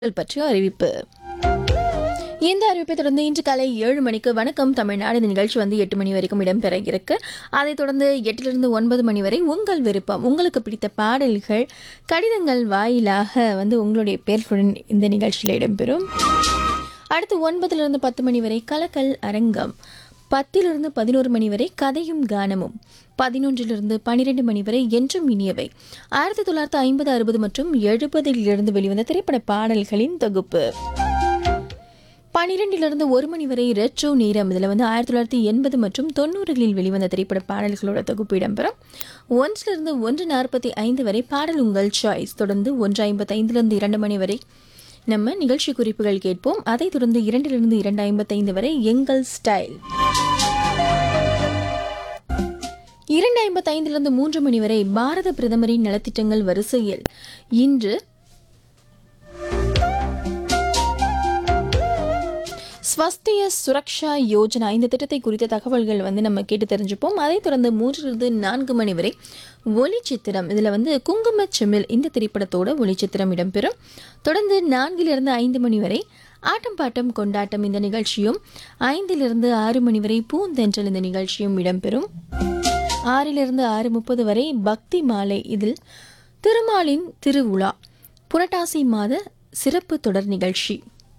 தேர்தல் பற்றிய அறிவிப்பு இந்த அறிவிப்பை தொடர்ந்து இன்று காலை ஏழு மணிக்கு வணக்கம் தமிழ்நாடு இந்த நிகழ்ச்சி வந்து எட்டு மணி வரைக்கும் இடம்பெற இருக்கு அதைத் தொடர்ந்து எட்டிலிருந்து ஒன்பது மணி வரை உங்கள் விருப்பம் உங்களுக்கு பிடித்த பாடல்கள் கடிதங்கள் வாயிலாக வந்து உங்களுடைய பேர்களுடன் இந்த நிகழ்ச்சியில் இடம்பெறும் அடுத்து ஒன்பதிலிருந்து பத்து மணி வரை கலக்கல் அரங்கம் பத்திலிருந்து பதினோரு மணி வரை கதையும் கானமும் பதினொன்றிலிருந்து பனிரெண்டு மணி வரை என்றும் இனியவை ஆயிரத்தி தொள்ளாயிரத்தி ஐம்பது அறுபது மற்றும் எழுபதில் இருந்து வெளிவந்த திரைப்பட பாடல்களின் தொகுப்பு பனிரெண்டிலிருந்து ஒரு மணி வரை ரெட்ரோ நேரம் இதில் வந்து ஆயிரத்தி தொள்ளாயிரத்தி எண்பது மற்றும் தொண்ணூறுகளில் வெளிவந்த திரைப்பட பாடல்களோட தொகுப்பு இடம்பெறும் ஒன்றிலிருந்து ஒன்று நாற்பத்தி ஐந்து வரை பாடல் உங்கள் சாய்ஸ் தொடர்ந்து ஒன்று ஐம்பத்தைந்திலிருந்து இரண்டு மணி வரை நம்ம நிகழ்ச்சி குறிப்புகள் கேட்போம் அதைத் தொடர்ந்து இரண்டிலிருந்து இரண்டு ஐம்பத்தைந்து வரை எங்கள் ஸ்டைல் இரண்டு ஐம்பத்தைந்திலிருந்து மூன்று மணி வரை பாரத பிரதமரின் நலத்திட்டங்கள் வரிசையில் இன்று ஸ்வஸ்திய சுரக்ஷா யோஜனா இந்த திட்டத்தை குறித்த தகவல்கள் வந்து நம்ம கேட்டு தெரிஞ்சுப்போம் அதைத் தொடர்ந்து மூன்றிலிருந்து நான்கு மணி வரை ஒளிச்சித்திரம் இதில் வந்து குங்கும செம்மில் இந்த திரைப்படத்தோட ஒளிச்சித்திரம் இடம்பெறும் தொடர்ந்து நான்கிலிருந்து ஐந்து மணி வரை ஆட்டம் பாட்டம் கொண்டாட்டம் இந்த நிகழ்ச்சியும் ஐந்திலிருந்து ஆறு மணி வரை பூந்தென்றல் இந்த நிகழ்ச்சியும் இடம்பெறும் ஆறிலிருந்து ஆறு முப்பது வரை பக்தி மாலை இதில் திருமாலின் திருவுலா புரட்டாசி மாத சிறப்பு தொடர் நிகழ்ச்சி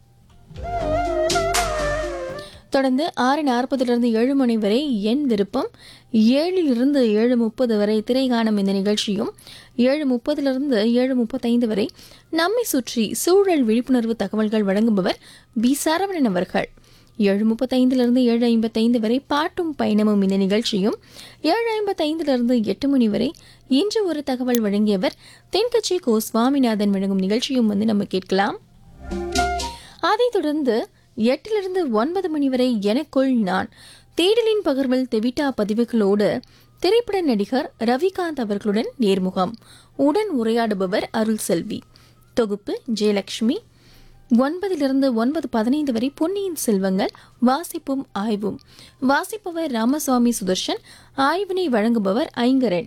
தொடர்ந்து ஆறு நாற்பதிலிருந்து ஏழு மணி வரை என் விருப்பம் ஏழிலிருந்து ஏழு முப்பது வரை திரைகாணும் இந்த நிகழ்ச்சியும் ஏழு முப்பதிலிருந்து ஏழு முப்பத்தைந்து வரை நம்மை சுற்றி சூழல் விழிப்புணர்வு தகவல்கள் வழங்குபவர் பி சரவணன் அவர்கள் ஏழு முப்பத்தைந்திலிருந்து ஏழு ஐம்பத்தைந்து வரை பாட்டும் பயணமும் இந்த நிகழ்ச்சியும் ஏழு ஐம்பத்தைந்திலிருந்து எட்டு மணி வரை இன்று ஒரு தகவல் வழங்கியவர் தென்கட்சி கோ சுவாமிநாதன் வழங்கும் நிகழ்ச்சியும் வந்து நம்ம கேட்கலாம் அதைத் தொடர்ந்து எட்டிலிருந்து ஒன்பது மணி வரை எனக்குள் நான் தேடலின் பகிர்வில் தெவிட்டா பதிவுகளோடு திரைப்பட நடிகர் ரவிகாந்த் அவர்களுடன் நேர்முகம் உடன் உரையாடுபவர் அருள் செல்வி தொகுப்பு ஜெயலட்சுமி ஒன்பதிலிருந்து ஒன்பது பதினைந்து வரை பொன்னியின் செல்வங்கள் வாசிப்பும் ஆய்வும் வாசிப்பவர் ராமசுவாமி சுதர்ஷன் ஆய்வினை வழங்குபவர் ஐங்கரன்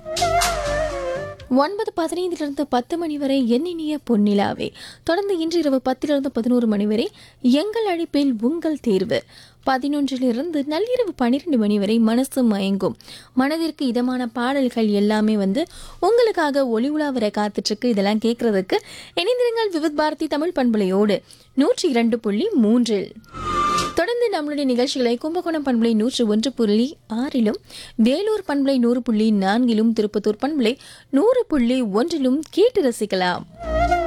ஒன்பது பதினைந்திலிருந்து பத்து மணி வரை எண்ணினிய பொன்னிலாவே தொடர்ந்து இன்று இரவு பத்திலிருந்து பதினோரு மணி வரை எங்கள் அழைப்பில் உங்கள் தேர்வு பதினொன்றிலிருந்து நள்ளிரவு பன்னிரெண்டு மணி வரை மனசு மயங்கும் மனதிற்கு இதமான பாடல்கள் எல்லாமே வந்து உங்களுக்காக ஒளி உலா வர காத்துட்ருக்கு இதெல்லாம் கேட்கறதுக்கு இணைந்திருங்கள் விவித் பாரதி தமிழ் பண்பலையோடு நூற்றி இரண்டு புள்ளி மூன்றில் தொடர்ந்து நம்மளுடைய நிகழ்ச்சிகளை கும்பகோணம் பண்பலை நூற்று ஒன்று புள்ளி ஆறிலும் வேலூர் பண்பலை நூறு புள்ளி நான்கிலும் திருப்பத்தூர் பண்பலை நூறு புள்ளி ஒன்றிலும் கேட்டு ரசிக்கலாம்